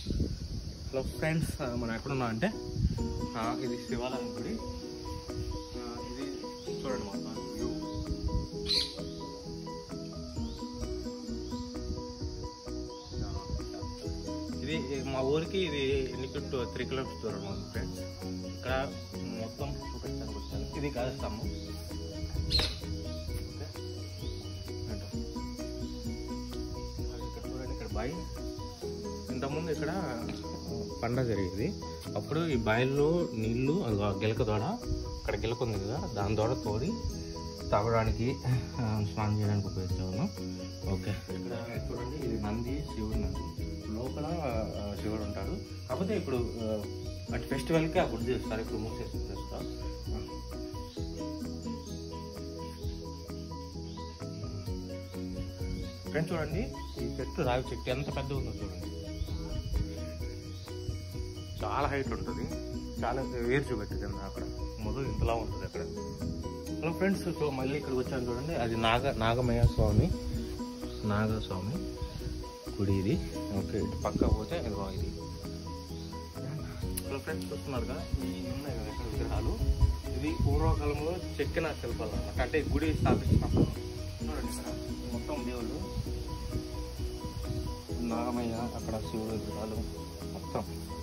Hello friends మనం ఎక్కడున్నాం అంటే ఆ, ఇది శివాలయం గుడి ఆ, ఇది చూడండి మొత్తం వ్యూ ఇది మా ఊరికి ఇది ఎన్ని టూ త్రీ కిలోమీటర్స్ దూరం ఉంది ఫ్రెండ్స్ ఇక్కడ మొత్తం చూపించడానికి వచ్చాను ఇది కాదు ఇక్కడ చూడండి ఇక్కడ బాయ్ ఇంతకుముందు ఇక్కడ పండగ జరిగేది అప్పుడు ఈ బాయిల్లో నీళ్లు అది ఆ గిలక దోడ ఇక్కడ గిలక ఉంది కదా దాని దోడ తోడి తాగడానికి ఆ, స్నానం చేయడానికి ఉపయోగించేవాళ్ళం ఓకే ఇక్కడ చూడండి ఇది నంది శివుడు నంది లోపల ఆ, శివుడు ఉంటాడు కాకపోతే ఇప్పుడు ఆ, అంటే ఫెస్టివల్కి ఆ గుడి చేస్తారు ఇప్పుడు మూసేసి ప్రస్తుతం ఫ్రెండ్స్ చూడండి ఈ చెట్టు రావి చెట్టు ఎంత పెద్ద ఉందో చూడండి చాలా హైట్ ఉంటుంది చాలా వేరు చూపెట్టింది కింద అక్కడ మొదలు ఇంతలా ఉంటుంది అక్కడ హలో ఫ్రెండ్స్ సో మళ్ళీ ఇక్కడికి వచ్చాను చూడండి అది నాగ నాగమయ్య స్వామి నాగస్వామి గుడి ఇది ఓకే ఇటు పక్క పోతే ఇదిగో ఇది హలో ఫ్రెండ్స్ చూస్తున్నారుగా ఈ ఉన్నాయి కదా ఇక్కడ విగ్రహాలు ఇది పూర్వకాలంలో చెక్కిన శిల్పాలు అన్నమాట అంటే ఈ గుడి స్థాపించినప్పుడు చూడండి ఇక్కడ మొత్తం దేవుళ్ళు నాగమయ్య అక్కడ శివుడు విగ్రహాలు మొత్తం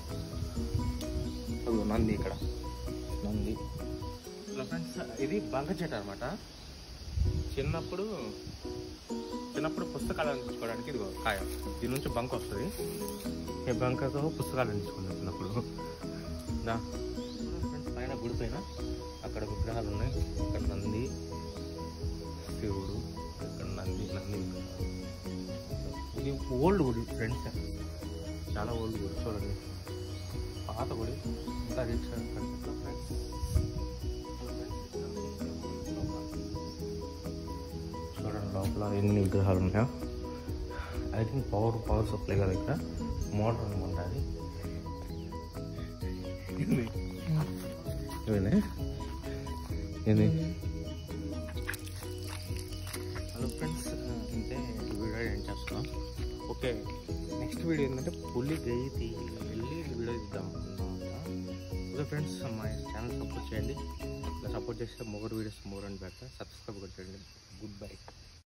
అదిగో నంది ఇక్కడ నంది హలో ఫ్రెండ్స్ ఇది బంక చెట్టు అనమాట చిన్నప్పుడు చిన్నప్పుడు పుస్తకాలు అందించుకోవడానికి ఇదిగో కాయ దీని నుంచి బంక వస్తుంది ఈ బంకతో పుస్తకాలు అందించుకున్నాం చిన్నప్పుడు దా ఫ్రెండ్స్ పైన గుడి పైన అక్కడ విగ్రహాలు ఉన్నాయి ఇక్కడ నంది శివుడు ఇక్కడ నంది నంది విగ్రహాలు. ఇది ఓల్డ్ గుడి ఫ్రెండ్స్ చాలా ఓల్డ్ గుడి చూడండి పాత గుడి ఇంకా రీచ్ చూడండి లోపల ఎన్ని విగ్రహాలు ఉన్నాయో I think power power supply కదా ఇక్కడ మోటార్ అనుకుంటా అది ఏంది? ఇవేనా? ఏంది హలో ఫ్రెండ్స్ ఇంతే ఈ వీడియో ఏం చేస్తున్నాం ఓకే నెక్స్ట్ వీడియో ఏంటంటే పులి గయ్యి తీ వెళ్ళి వీడియో ఇద్దాం అనుకుంటున్నాం ఓకే ఫ్రెండ్స్ మా ఛానల్ సపోర్ట్ చేయండి ఇలా సపోర్ట్ చేస్తే more videos more and better subscribe కొట్టండి గుడ్ బై